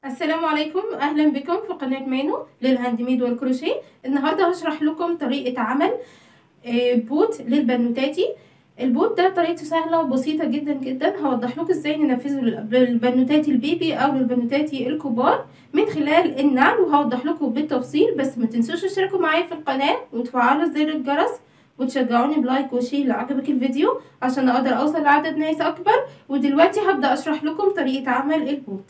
السلام عليكم اهلا بكم في قناه مانو للهاند ميد والكروشيه النهارده هشرح لكم طريقه عمل آه، بوت للبنوتاتي البوت ده طريقته سهله وبسيطه جدا جدا هوضح لكم ازاي ننفذه للأب- للبنوتاتي البيبي او للبنوتاتي الكبار من خلال النعل وهوضح لكم بالتفصيل بس ما تنسوش تشتركوا معايا في القناه وتفعلوا زر الجرس وتشجعوني بلايك وشير لو عجبك الفيديو عشان اقدر اوصل لعدد ناس اكبر ودلوقتي هبدا اشرح لكم طريقه عمل البوت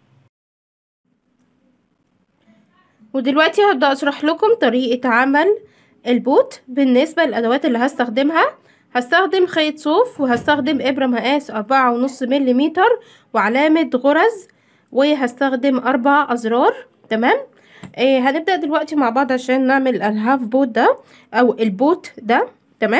ودلوقتي هبدأ أشرح لكم طريقة عمل البوت بالنسبة للأدوات اللي هستخدمها هستخدم خيط صوف وهستخدم إبرة مقاس أربعة ونص مليمتر وعلامة غرز وهستخدم أربع أزرار تمام آه هنبدأ دلوقتي مع بعض عشان نعمل الهاف بوت ده أو البوت ده تمام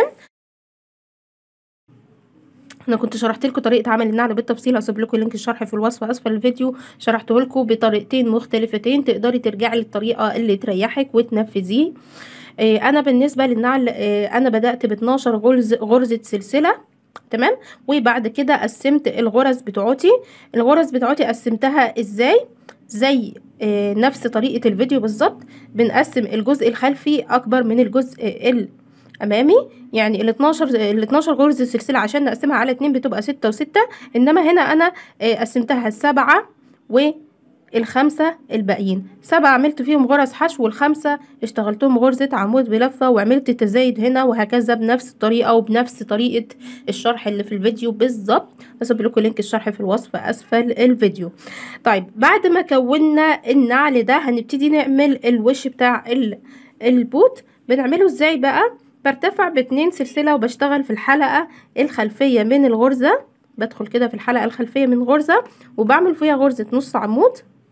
انا كنت شرحت لكم طريقه عمل النعل بالتفصيل هسيب لكم لينك الشرح في الوصف اسفل الفيديو شرحته لكم بطريقتين مختلفتين تقدري ترجعي للطريقه اللي تريحك وتنفذيه آه انا بالنسبه للنعل آه انا بدات ب 12 غرز غرزه سلسله تمام وبعد كده قسمت الغرز بتوعتي الغرز بتوعتي قسمتها ازاي زي آه نفس طريقه الفيديو بالظبط بنقسم الجزء الخلفي اكبر من الجزء ال امامي يعني ال 12 ال 12 غرزه سلسله عشان نقسمها على اتنين بتبقى ستة وستة انما هنا انا قسمتها السبعة والخمسة الباقيين سبعة عملت فيهم غرز حشو والخمسة اشتغلتهم غرزة عمود بلفة وعملت تزايد هنا وهكذا بنفس الطريقة وبنفس طريقة الشرح اللي في الفيديو بالظبط هسيب لكم لينك الشرح في الوصف اسفل الفيديو طيب بعد ما كونا النعل ده هنبتدي نعمل الوش بتاع البوت بنعمله ازاي بقى برتفع باتنين سلسلة وبشتغل في الحلقة الخلفية من الغرزة بدخل كده في الحلقة الخلفية من غرزة وبعمل فيها غرزة نص عمود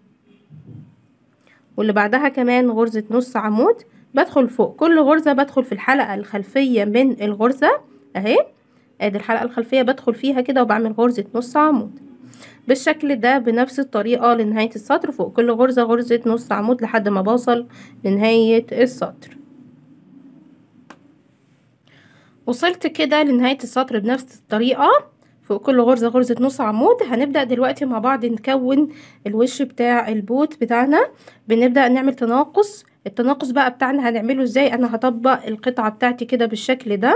واللي بعدها كمان غرزة نص عمود بدخل فوق كل غرزة بدخل في الحلقة الخلفية من الغرزة اهي ادي الحلقة الخلفية بدخل فيها كده وبعمل غرزة نص عمود بالشكل ده بنفس الطريقة لنهاية السطر فوق كل غرزة غرزة نص عمود لحد ما بوصل لنهاية السطر وصلت كده لنهاية السطر بنفس الطريقة فوق كل غرزة غرزة نص عمود هنبدأ دلوقتي مع بعض نكون الوش بتاع البوت بتاعنا بنبدأ نعمل تناقص التناقص بقى بتاعنا هنعمله ازاي انا هطبق القطعة بتاعتي كده بالشكل ده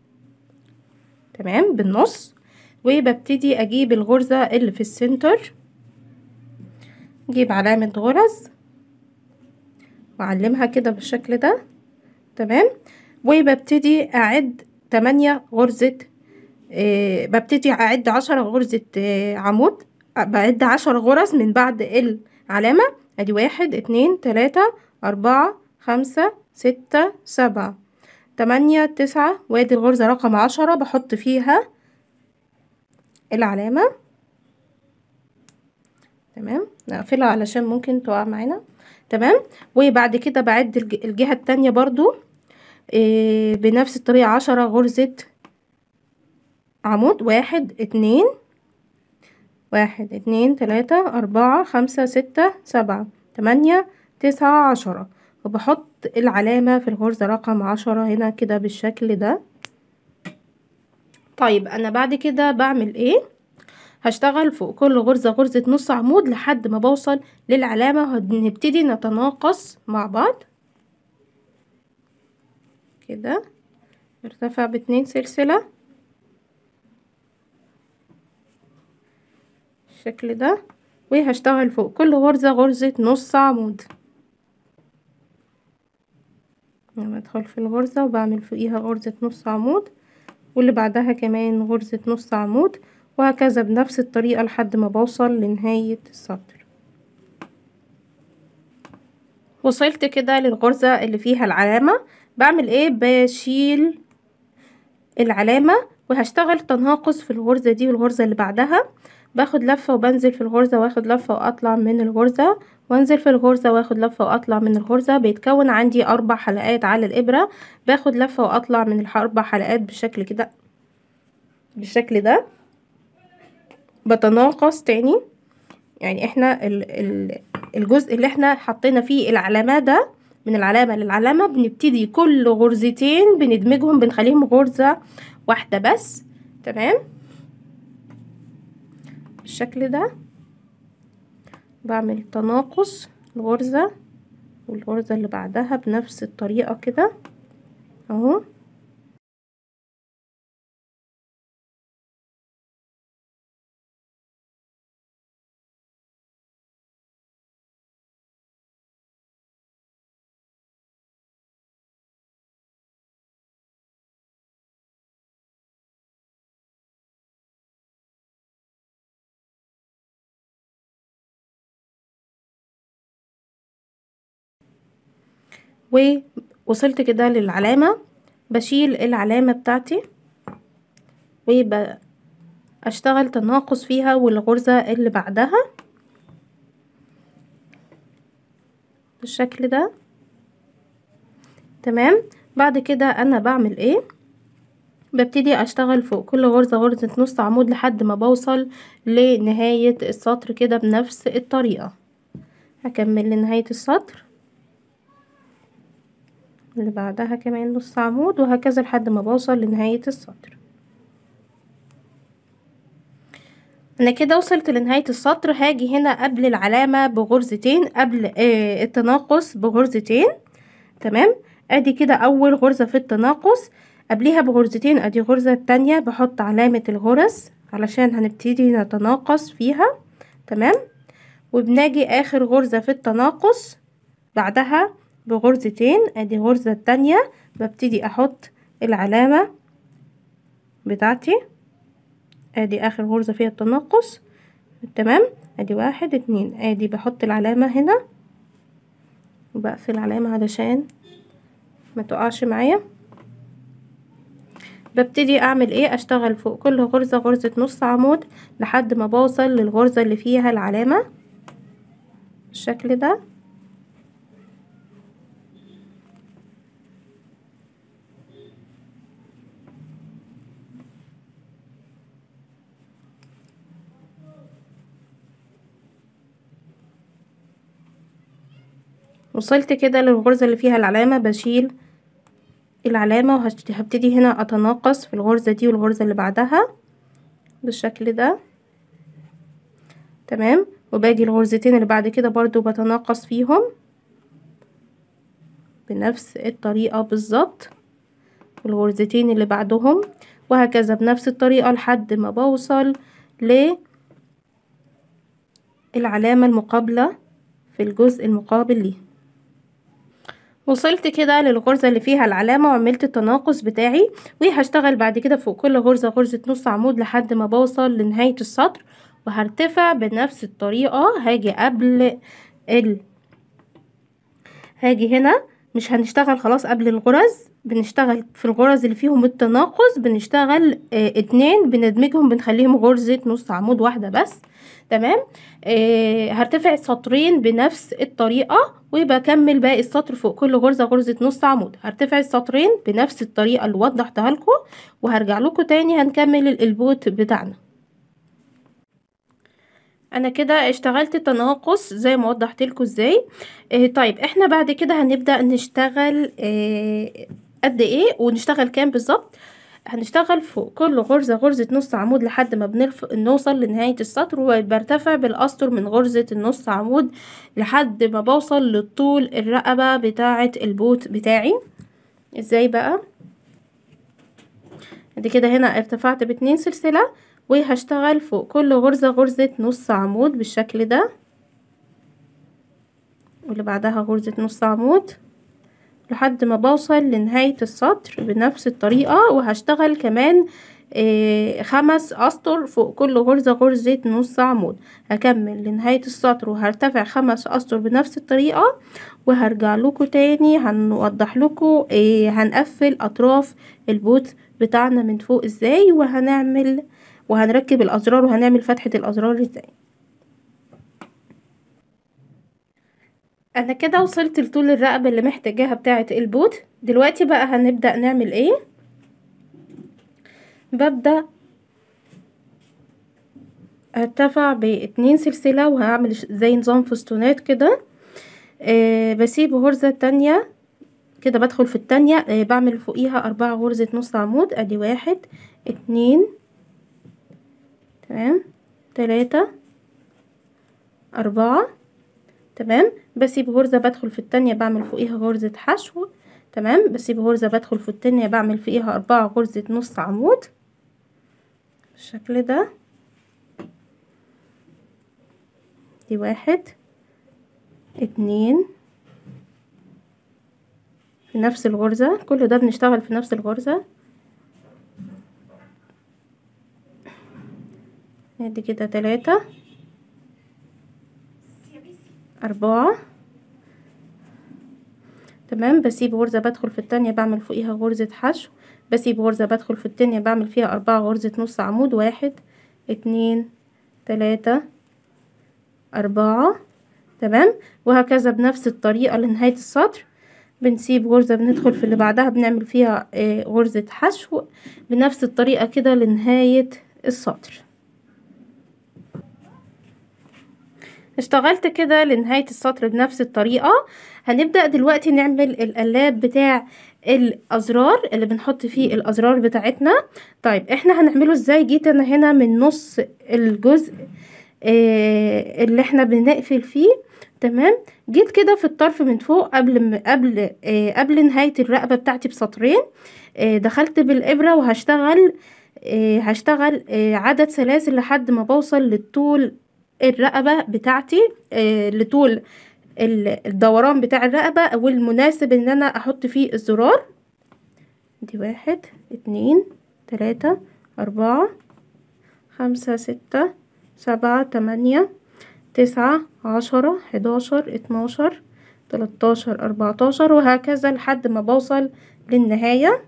تمام بالنص وببتدي اجيب الغرزة اللي في السنتر اجيب علامة غرز واعلمها كده بالشكل ده تمام وببتدي اعد تمانية غرزة آه ببتدي اعد عشرة غرزة آه عمود بعد عشر غرز من بعد العلامة ادي واحد اتنين تلاتة اربعة خمسة ستة سبعة تمانية تسعة وادي الغرزة رقم عشرة بحط فيها العلامة تمام نقفلها علشان ممكن تقع معانا تمام وبعد كده بعد الجهة التانية برضو إيه بنفس الطريقة عشرة غرزة عمود واحد اتنين واحد اتنين تلاتة أربعة خمسة ستة سبعة تمانية تسعة عشرة وبحط العلامة في الغرزة رقم عشرة هنا كده بالشكل ده طيب أنا بعد كده بعمل ايه هشتغل فوق كل غرزة غرزة نص عمود لحد ما بوصل للعلامة هنبتدي نتناقص مع بعض كده ارتفع باتنين سلسلة بالشكل ده وهشتغل فوق كل غرزة غرزة نص عمود بدخل في الغرزة وبعمل فوقيها غرزة نص عمود واللي بعدها كمان غرزة نص عمود وهكذا بنفس الطريقة لحد ما بوصل لنهاية السطر وصلت كده للغرزة اللي فيها العلامة بعمل ايه بشيل العلامة وهشتغل تناقص في الغرزة دي والغرزة اللي بعدها باخد لفة وبنزل في الغرزة واخد لفة واطلع من الغرزة وانزل في الغرزة واخد لفة واطلع من الغرزة بيتكون عندي اربع حلقات على الابرة باخد لفة واطلع من الاربع حلقات بالشكل كده بالشكل ده بتناقص تاني يعني احنا الجزء اللي احنا حطينا فيه العلامات ده من العلامة للعلامة بنبتدي كل غرزتين بندمجهم بنخليهم غرزة واحدة بس تمام بالشكل ده بعمل تناقص الغرزة والغرزة اللي بعدها بنفس الطريقة كده اهو ووصلت كده للعلامة بشيل العلامة بتاعتي واشتغل تناقص فيها والغرزة اللي بعدها بالشكل ده تمام بعد كده انا بعمل ايه ببتدي اشتغل فوق كل غرزة غرزة نص عمود لحد ما بوصل لنهاية السطر كده بنفس الطريقة هكمل لنهاية السطر اللي بعدها كمان نص عمود وهكذا لحد ما بوصل لنهاية السطر انا كده وصلت لنهاية السطر هاجي هنا قبل العلامة بغرزتين قبل آه التناقص بغرزتين تمام ادي كده اول غرزة في التناقص قبليها بغرزتين ادي غرزة التانية بحط علامة الغرز علشان هنبتدي نتناقص فيها تمام وبناجي اخر غرزة في التناقص بعدها بغرزتين ادي غرزة التانية ببتدي احط العلامة بتاعتي ادي اخر غرزة فيها التناقص تمام ادي واحد اتنين ادي بحط العلامة هنا وبقفل العلامة علشان ما تقعش معايا ببتدي اعمل ايه اشتغل فوق كل غرزة غرزة نص عمود لحد ما بوصل للغرزة اللي فيها العلامة بالشكل ده وصلت كده للغرزة اللي فيها العلامة بشيل العلامة وهبتدي هنا اتناقص في الغرزة دي والغرزة اللي بعدها بالشكل ده تمام وباجي الغرزتين اللي بعد كده برضو بتناقص فيهم بنفس الطريقة بالظبط والغرزتين اللي بعدهم وهكذا بنفس الطريقة لحد ما بوصل للعلامة المقابلة في الجزء المقابل ليه وصلت كده للغرزة اللي فيها العلامة وعملت التناقص بتاعي وهشتغل بعد كده فوق كل غرزة غرزة نص عمود لحد ما بوصل لنهاية السطر وهرتفع بنفس الطريقة هاجي قبل ال هاجي هنا مش هنشتغل خلاص قبل الغرز بنشتغل في الغرز اللي فيهم التناقص بنشتغل اه اتنين بندمجهم بنخليهم غرزة نص عمود واحدة بس تمام اه هرتفع سطرين بنفس الطريقة وبكمل باقي السطر فوق كل غرزة غرزة نص عمود هرتفع السطرين بنفس الطريقة اللي وضحتها لكم وهرجع لكم تاني هنكمل البوت بتاعنا انا كده اشتغلت تناقص زي ما وضحت لكم ازاي اه طيب احنا بعد كده هنبدا نشتغل اه قد ايه ونشتغل كام بالظبط هنشتغل فوق كل غرزة غرزة نص عمود لحد ما بنرف... نوصل لنهاية السطر وبرتفع بالأسطر من غرزة النص عمود لحد ما بوصل لطول الرقبة بتاعة البوت بتاعي ازاي بقى ادي كده هنا ارتفعت باتنين سلسلة وهشتغل فوق كل غرزة غرزة نص عمود بالشكل ده واللي بعدها غرزة نص عمود لحد ما بوصل لنهاية السطر بنفس الطريقة وهشتغل كمان إيه خمس أسطر فوق كل غرزة غرزة نص عمود هكمل لنهاية السطر وهرتفع خمس أسطر بنفس الطريقة وهرجع لكم تاني هنوضح لكم إيه هنقفل أطراف البوت بتاعنا من فوق ازاي وهنعمل وهنركب الأزرار وهنعمل فتحة الأزرار ازاي انا كده وصلت لطول الرقبة اللي محتاجاها بتاعة البوت دلوقتي بقى هنبدأ نعمل ايه ببدأ ارتفع باتنين سلسلة وهعمل زي نظام فستونات كده آه بسيب غرزة تانية كده بدخل في التانية آه بعمل فوقيها اربعة غرزة نص عمود ادي واحد اتنين تمام تلاتة أربعة تمام بسيب غرزة بدخل في التانية بعمل فوقيها غرزة حشو تمام بسيب غرزة بدخل في التانية بعمل فوقيها أربعة غرزة نص عمود بالشكل ده دي واحد اتنين في نفس الغرزة كل ده بنشتغل في نفس الغرزة ادي كده تلاتة أربعة تمام بسيب غرزة بدخل في التانية بعمل فوقيها غرزة حشو بسيب غرزة بدخل في التانية بعمل فيها أربعة غرزة نص عمود واحد اتنين تلاتة أربعة تمام وهكذا بنفس الطريقة لنهاية السطر بنسيب غرزة بندخل في اللي بعدها بنعمل فيها آه غرزة حشو بنفس الطريقة كده لنهاية السطر اشتغلت كده لنهاية السطر بنفس الطريقة هنبدأ دلوقتي نعمل القلاب بتاع الأزرار اللي بنحط فيه الأزرار بتاعتنا طيب احنا هنعمله ازاي جيت انا هنا من نص الجزء اه اللي احنا بنقفل فيه تمام جيت كده في الطرف من فوق قبل قبل اه قبل نهاية الرقبة بتاعتي بسطرين اه دخلت بالإبرة وهشتغل اه هشتغل اه عدد سلاسل لحد ما بوصل للطول الرقبة بتاعتي اه لطول الدوران بتاع الرقبة والمناسب ان انا احط فيه الزرار دي واحد اتنين تلاتة اربعة خمسة ستة سبعة تمانية تسعة عشرة حداشر اتناشر تلاتاشر اربعتاشر وهكذا لحد ما بوصل للنهاية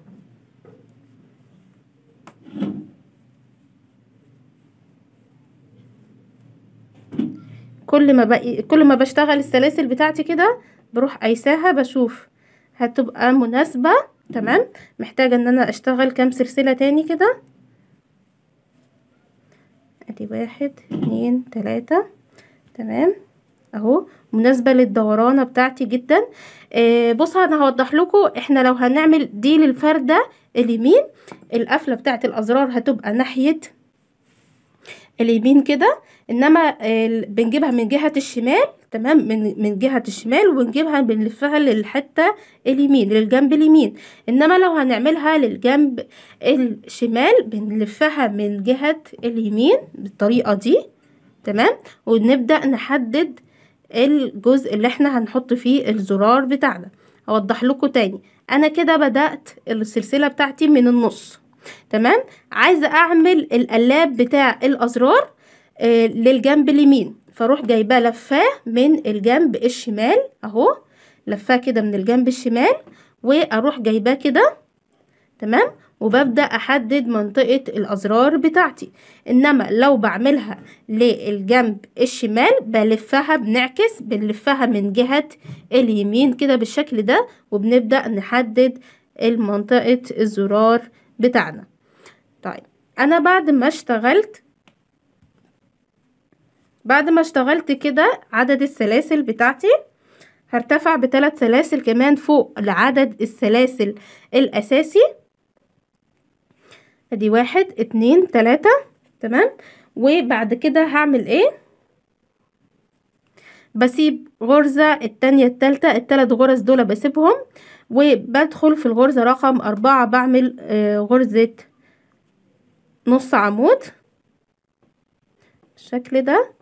كل ما بقى كل ما بشتغل السلاسل بتاعتي كده بروح قايساها بشوف هتبقى مناسبة تمام محتاجة ان انا اشتغل كام سلسلة تاني كده ادي واحد اتنين تلاتة تمام اهو مناسبة للدورانة بتاعتي جدا آه بص انا هوضح لكم احنا لو هنعمل دي للفردة اليمين القفلة بتاعت الازرار هتبقى ناحية اليمين كده انما بنجيبها من جهة الشمال تمام من من جهة الشمال وبنجيبها بنلفها للحتة اليمين للجنب اليمين انما لو هنعملها للجنب الشمال بنلفها من جهة اليمين بالطريقة دي تمام ونبدأ نحدد الجزء اللي احنا هنحط فيه الزرار بتاعنا اوضح لكم تاني انا كده بدأت السلسلة بتاعتي من النص تمام عايزة اعمل القلاب بتاع الازرار آه للجنب اليمين فاروح جايباه لفاه من الجنب الشمال اهو لفاه كده من الجنب الشمال واروح جايباه كده تمام وببدأ احدد منطقة الازرار بتاعتي انما لو بعملها للجنب الشمال بلفها بنعكس بنلفها من جهة اليمين كده بالشكل ده وبنبدأ نحدد المنطقة الزرار بتاعنا طيب انا بعد ما اشتغلت بعد ما اشتغلت كده عدد السلاسل بتاعتي هرتفع بثلاث سلاسل كمان فوق لعدد السلاسل الاساسي ادي واحد اتنين تلاتة تمام وبعد كده هعمل ايه بسيب غرزة التانية التالتة التلات غرز دول بسيبهم وبدخل في الغرزة رقم أربعة بعمل آه غرزة نص عمود بالشكل ده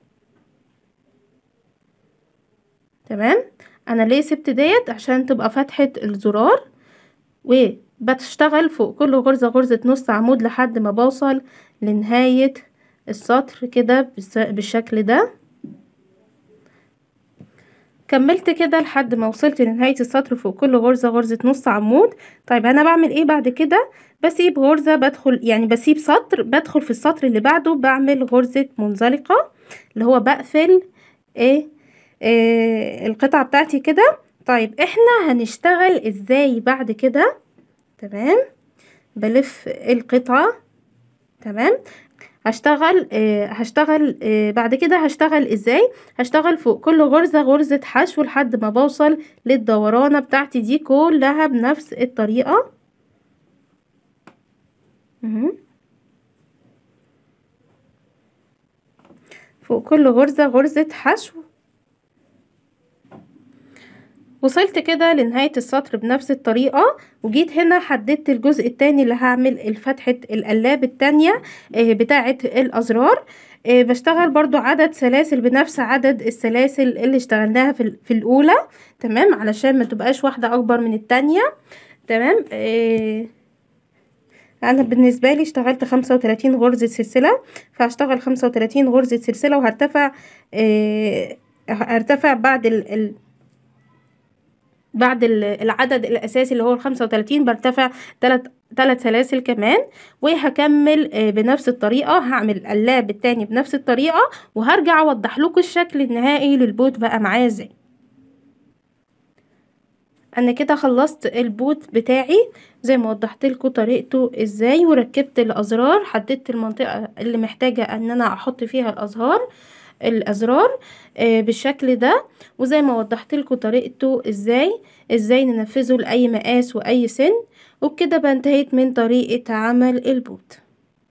تمام انا ليه سبت ديت عشان تبقى فتحة الزرار وبتشتغل فوق كل غرزة غرزة نص عمود لحد ما بوصل لنهاية السطر كده بالشكل ده كملت كده لحد ما وصلت لنهاية السطر فوق كل غرزة غرزة نص عمود طيب انا بعمل ايه بعد كده بسيب غرزة بدخل يعني بسيب سطر بدخل في السطر اللي بعده بعمل غرزة منزلقة اللي هو بقفل ايه, إيه القطعة بتاعتي كده طيب احنا هنشتغل ازاي بعد كده تمام بلف القطعة تمام هشتغل آه هشتغل آه بعد كده هشتغل ازاي هشتغل فوق كل غرزة غرزة حشو لحد ما بوصل للدورانة بتاعتي دي كلها بنفس الطريقة فوق كل غرزة غرزة حشو وصلت كده لنهاية السطر بنفس الطريقة وجيت هنا حددت الجزء التاني اللي هعمل الفتحة القلاب التانية بتاعة الأزرار بشتغل برضو عدد سلاسل بنفس عدد السلاسل اللي اشتغلناها في, في الأولى تمام علشان ما تبقاش واحدة أكبر من التانية تمام انا بالنسبه لي اشتغلت خمسة وتلاتين غرزه سلسله فهشتغل خمسة وتلاتين غرزه سلسله وهرتفع اه هرتفع بعد ال, ال بعد العدد الاساسي اللي هو الخمسة وتلاتين برتفع تلات تلات سلاسل كمان وهكمل بنفس الطريقه هعمل القلاب التاني بنفس الطريقه وهرجع اوضح لكم الشكل النهائي للبوت بقى معايا ازاي انا كده خلصت البوت بتاعي زي ما وضحت لكم طريقته ازاي وركبت الازرار حددت المنطقه اللي محتاجه ان انا احط فيها الازهار الازرار آه بالشكل ده وزي ما وضحت لكم طريقته ازاي ازاي ننفذه لاي مقاس واي سن وبكده بنتهيت من طريقه عمل البوت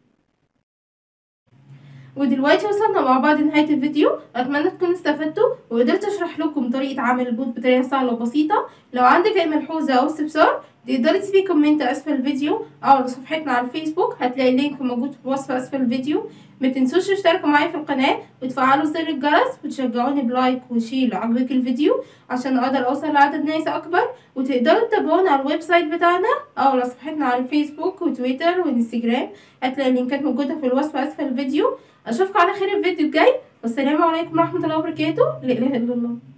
ودلوقتي وصلنا مع بعض نهاية الفيديو أتمنى تكونوا استفدتوا وقدرت أشرح لكم طريقة عمل البوت بطريقة سهلة وبسيطة لو عندك أي ملحوظة أو استفسار تقدري تسيبي كومنت أسفل الفيديو أو على صفحتنا على الفيسبوك هتلاقي اللينك موجود في الوصف أسفل الفيديو متنسوش تشتركوا معايا في القناة وتفعلوا زر الجرس وتشجعوني بلايك وشير لو عجبك الفيديو عشان أقدر أوصل لعدد ناس أكبر وتقدروا تتابعونا على الويب سايت بتاعنا أو على صفحتنا على الفيسبوك وتويتر وانستجرام هتلاقي اللينكات موجودة في الوصف أسفل الفيديو اشوفكم على خير الفيديو الجاي والسلام عليكم ورحمه الله وبركاته لا اله الا الله